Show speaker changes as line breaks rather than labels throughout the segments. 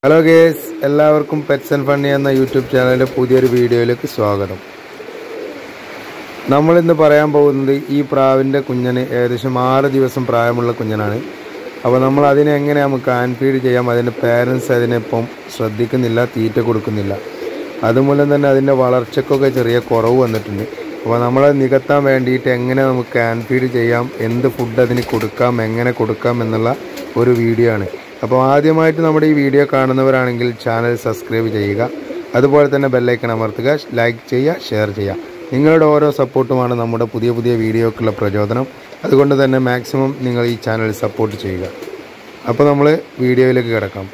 hello guys എല്ലാവർക്കും pets and funny എന്ന YouTube ചാനലിലെ പുതിയൊരു വീഡിയോയിലേക്ക് സ്വാഗതം നമ്മളിന്ന് പറയാൻ പോകുന്നത് ഈ പ്രാവിൻ്റെ കുഞ്ഞന് ഏകദേശം ആറ് ദിവസം പ്രായമുള്ള കുഞ്ഞനാണ് അപ്പോൾ നമ്മൾ അതിനെ എങ്ങനെ നമുക്ക് ആൻഫീഡ് ചെയ്യാം അതിൻ്റെ പേരൻസ് അതിനിപ്പം ശ്രദ്ധിക്കുന്നില്ല തീറ്റ കൊടുക്കുന്നില്ല അതുമൂലം തന്നെ അതിൻ്റെ വളർച്ചയ്ക്കൊക്കെ ചെറിയ കുറവ് വന്നിട്ടുണ്ട് അപ്പോൾ നമ്മളത് നികത്താൻ വേണ്ടിയിട്ട് എങ്ങനെ നമുക്ക് ആൻഫീഡ് ചെയ്യാം എന്ത് ഫുഡ് അതിന് കൊടുക്കാം എങ്ങനെ കൊടുക്കാം എന്നുള്ള ഒരു വീഡിയോ ആണ് അപ്പോൾ ആദ്യമായിട്ട് നമ്മുടെ ഈ വീഡിയോ കാണുന്നവരാണെങ്കിൽ ചാനൽ സബ്സ്ക്രൈബ് ചെയ്യുക അതുപോലെ തന്നെ ബെല്ലൈക്കൺ അമർത്തുക ലൈക്ക് ചെയ്യുക ഷെയർ ചെയ്യുക നിങ്ങളുടെ ഓരോ സപ്പോർട്ടുമാണ് നമ്മുടെ പുതിയ പുതിയ വീഡിയോക്കുള്ള പ്രചോദനം അതുകൊണ്ട് തന്നെ മാക്സിമം നിങ്ങൾ ഈ ചാനൽ സപ്പോർട്ട് ചെയ്യുക അപ്പോൾ നമ്മൾ വീഡിയോയിലേക്ക് കിടക്കാം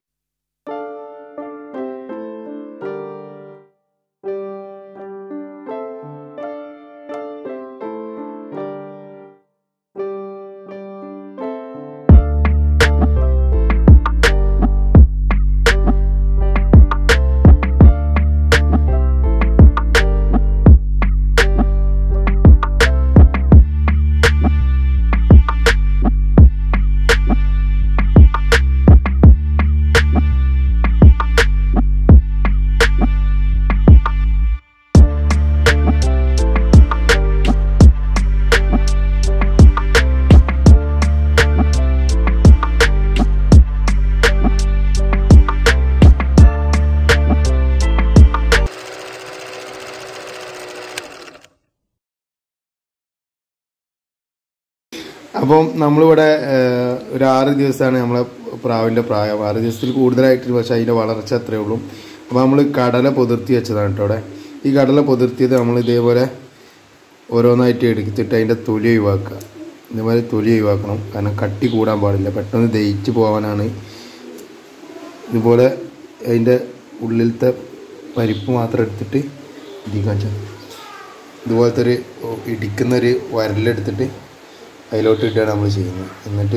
അപ്പം നമ്മളിവിടെ ഏഹ്, ഒരു ആറ് ദിവസമാണ് നമ്മളെ പ്രാവിൻ്റെ പ്രായം ആറ് ദിവസത്തിൽ കൂടുതലായിട്ട് പക്ഷേ അതിൻ്റെ വളർച്ച അത്രയേ ഉള്ളൂ അപ്പോൾ നമ്മൾ കടല പൊതിർത്തി വെച്ചതാണ് കേട്ടോ അവിടെ ഈ കടല പൊതിർത്തിയത് നമ്മൾ ഇതേപോലെ ഓരോന്നായിട്ട് എടുത്തിട്ട് അതിൻ്റെ തൊലി ഒഴിവാക്കുക ഇതേപോലെ തൊലി ഒഴിവാക്കണം കാരണം കട്ടി കൂടാൻ പാടില്ല പെട്ടെന്ന് ദഹിച്ച് പോകാനാണ് ഇതുപോലെ അതിൻ്റെ ഉള്ളിലത്തെ പരിപ്പ് മാത്രം എടുത്തിട്ട് ഇടിക്കാൻ വെച്ചാൽ ഇതുപോലത്തെ ഒരു ഇടിക്കുന്നൊരു വരലെടുത്തിട്ട് അതിലോട്ട് ഇട്ടാണ് നമ്മൾ ചെയ്യുന്നത് എന്നിട്ട്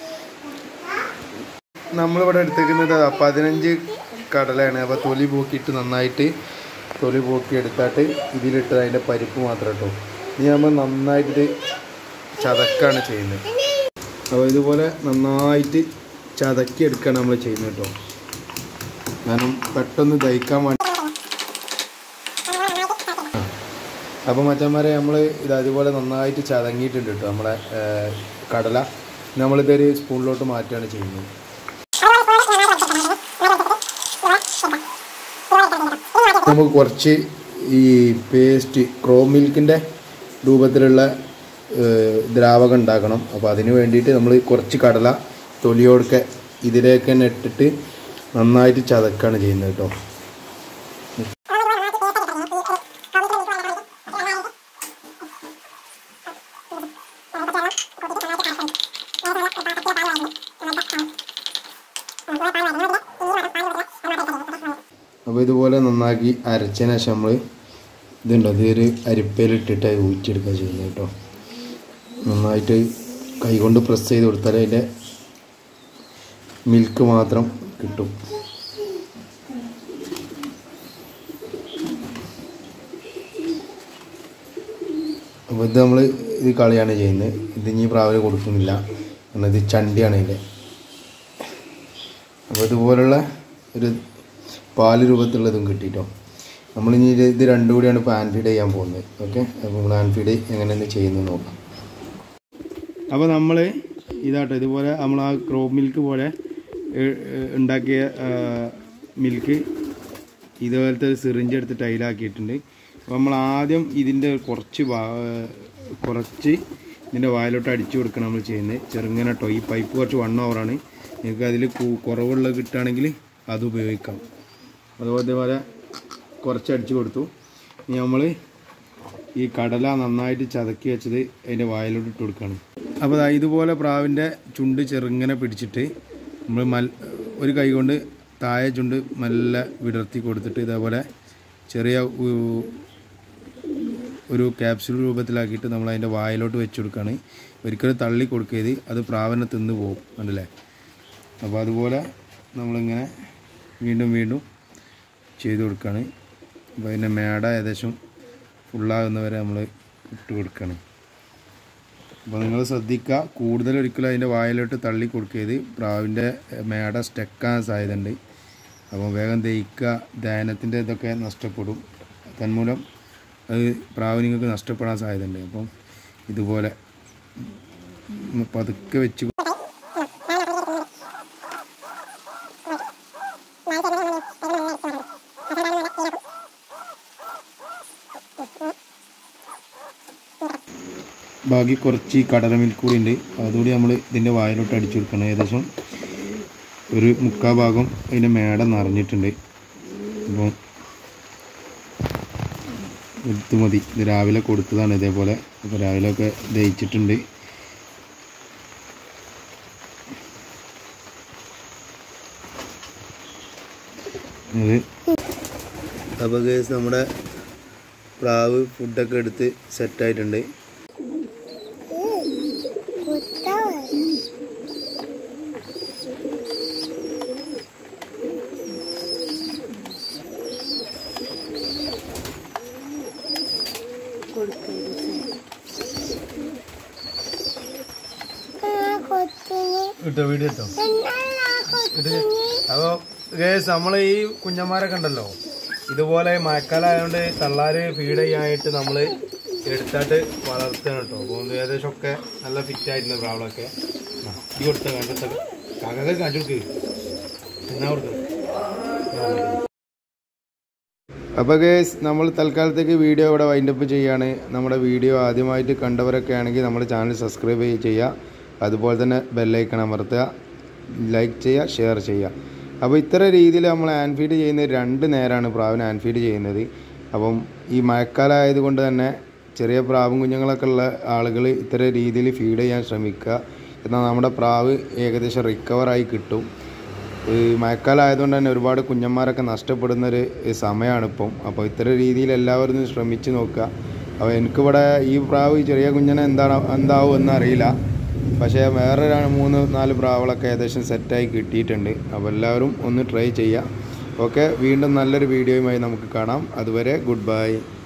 നമ്മളിവിടെ എടുത്തേക്കുന്നത് പതിനഞ്ച് കടലയാണ് അപ്പോൾ തൊലി പോക്കിയിട്ട് നന്നായിട്ട് തൊലി പോക്കി എടുത്തിട്ട് ഇതിലിട്ട് അതിൻ്റെ പരിപ്പ് മാത്രം ഇട്ടു ഇനി നമ്മൾ നന്നായിട്ട് ഇത് ചതക്കാണ് ചെയ്യുന്നത് അപ്പോൾ ഇതുപോലെ നന്നായിട്ട് ചതക്കി എടുക്കുകയാണ് നമ്മൾ ചെയ്യുന്നത് കേട്ടോ കാരണം പെട്ടെന്ന് ദഹിക്കാൻ വേണ്ടി അപ്പോൾ മച്ചന്മാരെ നമ്മൾ ഇത് അതുപോലെ നന്നായിട്ട് ചതങ്ങിയിട്ടുണ്ട് കേട്ടോ നമ്മളെ ഏഹ്, കടല നമ്മളിതൊരു സ്പൂണിലോട്ട് മാറ്റുകയാണ് ചെയ്യുന്നത് നമുക്ക് കുറച്ച് ഈ പേസ്റ്റ് ക്രോം മിൽക്കിൻ്റെ രൂപത്തിലുള്ള ഏഹ്, ദ്രാവകം ഉണ്ടാക്കണം അപ്പോൾ അതിന് വേണ്ടിയിട്ട് നമ്മൾ കുറച്ച് കടല തൊലിയോടൊക്കെ ഇതിലേക്ക് തന്നെ ഇട്ടിട്ട് നന്നായിട്ട് ചതക്കാണ് ചെയ്യുന്നത് കേട്ടോ അപ്പോൾ ഇതുപോലെ നന്നാക്കി അരച്ചതിന് ശേഷം നമ്മൾ ഇതുണ്ടോ ഇതൊരു അരിപ്പയിലിട്ടിട്ട് ഊറ്റിയെടുക്കുക ചെയ്യുന്നത് കേട്ടോ നന്നായിട്ട് കൈകൊണ്ട് പ്രസ് ചെയ്ത് കൊടുത്താൽ അതിൻ്റെ മിൽക്ക് മാത്രം കിട്ടും അപ്പോൾ ഇത് നമ്മൾ ഇത് കളിയാണ് ചെയ്യുന്നത് ഇത് ഇനി പ്രാവിന് കൊടുക്കുന്നില്ല കാരണം ഇത് ചണ്ടിയാണ് ഇതിൻ്റെ അപ്പോൾ ഇതുപോലുള്ള ഒരു പാല് രൂപത്തിലുള്ളതും കിട്ടിയിട്ടോ നമ്മളിനി ഇത് ഇത് രണ്ടും കൂടിയാണ് ഇപ്പോൾ ആൻഫീഡ് ചെയ്യാൻ പോകുന്നത് ഓക്കെ അപ്പോൾ നമ്മൾ ആൻഫീഡ് എങ്ങനെയാണ് ചെയ്യുന്നത് നോക്കാം അപ്പോൾ നമ്മൾ ഇതാട്ടോ ഇതുപോലെ നമ്മൾ ആ ക്രോപ്പ് മിൽക്ക് പോലെ ഏ- ഏ- ഉണ്ടാക്കിയ മിൽക്ക് ഇതുപോലത്തെ ഒരു സിറിഞ്ച് എടുത്തിട്ട് അതിലാക്കിയിട്ടുണ്ട് അപ്പോൾ നമ്മൾ ആദ്യം ഇതിൻ്റെ കുറച്ച് വാ- കുറച്ച് ഇതിൻ്റെ വായിലോട്ട് അടിച്ചു കൊടുക്കണം നമ്മൾ ചെയ്യുന്നത് ചെറുങ്ങനെ കേട്ടോ ഈ പൈപ്പ് കുറച്ച് വൺ ഓവറാണ് നിങ്ങൾക്ക് അതിൽ കുറവുള്ളത് കിട്ടുകയാണെങ്കിൽ അത് ഉപയോഗിക്കാം അതുപോലെ ഇതേപോലെ കുറച്ച് അടിച്ചു കൊടുത്തു ഇനി നമ്മൾ ഈ കടല നന്നായിട്ട് ചതക്കി വെച്ചത് അതിൻ്റെ വായിലോട്ട് ഇട്ട് കൊടുക്കുകയാണ് അപ്പോൾ ദാ ഇതുപോലെ പ്രാവിൻ്റെ ചുണ്ട് ചെറുങ്ങനെ പിടിച്ചിട്ട് നമ്മൾ മൽ ഒരു കൈ കൊണ്ട് താഴെ ചുണ്ട് മെല്ലെ വിടർത്തി കൊടുത്തിട്ട് ഇതേപോലെ ചെറിയ ഉ- ഒരു ക്യാപ്സ്യൂൾ രൂപത്തിലാക്കിയിട്ട് നമ്മൾ അതിൻ്റെ വായിലോട്ട് വെച്ച് കൊടുക്കുകയാണ് ഒരിക്കലും തള്ളി കൊടുക്കരുത് അത് പ്രാവനെ തിന്ന് പോകും കണ്ടില്ലേ അപ്പോൾ അതുപോലെ നമ്മളിങ്ങനെ വീണ്ടും വീണ്ടും ചെയ്ത് കൊടുക്കുകയാണ് അപ്പോൾ അതിൻ്റെ മേട ഏകദേശം ഫുള്ളാകുന്നവരെ നമ്മൾ ഇട്ട് കൊടുക്കുകയാണ് അപ്പോൾ നിങ്ങൾ ശ്രദ്ധിക്കുക കൂടുതൽ ഒരിക്കലും അതിൻ്റെ വായിലോട്ട് തള്ളി കൊടുക്കരുത് പ്രാവിൻ്റെ മേട സ്റ്റെക്കാൻ സാധ്യതയുണ്ട് അപ്പോൾ വേഗം ദഹിക്കുക ദഹനത്തിൻ്റെ ഇതൊക്കെ നഷ്ടപ്പെടും തന്മൂലം അത് പ്രാവ് നിങ്ങൾക്ക് നഷ്ടപ്പെടാൻ സാധ്യതയുണ്ട് അപ്പം ഇതുപോലെ ഉം പതുക്കെ വെച്ച് ബാക്കി കുറച്ച് ഈ കടല മിൽക്ക് കൂടി ഉണ്ട് അതുകൂടി നമ്മൾ ഇതിൻ്റെ വായിലോട്ട് അടിച്ചു കൊടുക്കണം ഏകദേശം ഒരു മുക്കാൽ ഭാഗം അതിൻ്റെ മേട നിറഞ്ഞിട്ടുണ്ട് അപ്പോൾ എടുത്തു മതി ഇത് രാവിലെ കൊടുത്തതാണ് ഇതേപോലെ അപ്പോൾ രാവിലെയൊക്കെ ദഹിച്ചിട്ടുണ്ട് ഇത് അപ്പോൾ കേസ് നമ്മുടെ പ്രാവ് ഫുഡൊക്കെ എടുത്ത് സെറ്റായിട്ടുണ്ട് കിട്ടോ വീഡിയോ കിട്ടോ അപ്പോൾ ഗേസ് നമ്മൾ ഈ കുഞ്ഞന്മാരൊക്കെ ഉണ്ടല്ലോ ഇതുപോലെ മഴക്കാലമായതുകൊണ്ട് തള്ളാര് ഫീഡ് ചെയ്യാനായിട്ട് നമ്മൾ എടുത്തിട്ട് വളർത്തണം കേട്ടോ അപ്പോൾ ഏകദേശം ഒക്കെ നല്ല ഫിറ്റ് ആയിട്ടുണ്ട് പ്രാവളൊക്കെ ഈ കൊടുത്ത കണ്ടിട്ട് കാക്കൊക്കെ കാണിച്ചു കൊടുക്ക് എന്നാ കൊടുക്കും അപ്പോൾ ഗേസ് നമ്മൾ തൽക്കാലത്തേക്ക് വീഡിയോ ഇവിടെ വൈൻഡപ്പ് ചെയ്യാണ് നമ്മുടെ വീഡിയോ ആദ്യമായിട്ട് കണ്ടവരൊക്കെ ആണെങ്കിൽ നമ്മുടെ ചാനൽ സബ്സ്ക്രൈബ് ചെയ്യുക അതുപോലെ തന്നെ ബെല്ലൈക്കൺ അമർത്തുക ലൈക്ക് ചെയ്യുക ഷെയർ ചെയ്യുക അപ്പോൾ ഇത്ര രീതിയിൽ നമ്മൾ ആൻ ഫീഡ് ചെയ്യുന്നത് രണ്ട് നേരമാണ് പ്രാവിന് ആൻ ഫീഡ് ചെയ്യുന്നത് അപ്പം ഈ മഴക്കാലം ആയതുകൊണ്ട് തന്നെ ചെറിയ പ്രാവും കുഞ്ഞുങ്ങളൊക്കെ ഉള്ള ആളുകൾ ഇത്തരം രീതിയിൽ ഫീഡ് ചെയ്യാൻ ശ്രമിക്കുക എന്നാൽ നമ്മുടെ പ്രാവ് ഏകദേശം റിക്കവറായി കിട്ടും ഈ മഴക്കാലം ആയതുകൊണ്ട് തന്നെ ഒരുപാട് കുഞ്ഞന്മാരൊക്കെ നഷ്ടപ്പെടുന്ന ഒരു സമയമാണ് ഇപ്പം അപ്പോൾ ഇത്തരം രീതിയിൽ എല്ലാവരും ഒന്ന് ശ്രമിച്ച് നോക്കുക അപ്പോൾ എനിക്കിവിടെ ഈ പ്രാവ് ഈ ചെറിയ കുഞ്ഞിനെ എന്താണ് എന്താവും എന്നറിയില്ല പക്ഷേ വേറെ ര- മൂന്ന് നാല് പ്രാവുകളൊക്കെ ഏകദേശം സെറ്റായി കിട്ടിയിട്ടുണ്ട് അപ്പോൾ എല്ലാവരും ഒന്ന് ട്രൈ ചെയ്യുക ഓക്കെ വീണ്ടും നല്ലൊരു വീഡിയോയുമായി നമുക്ക് കാണാം അതുവരെ ഗുഡ് ബൈ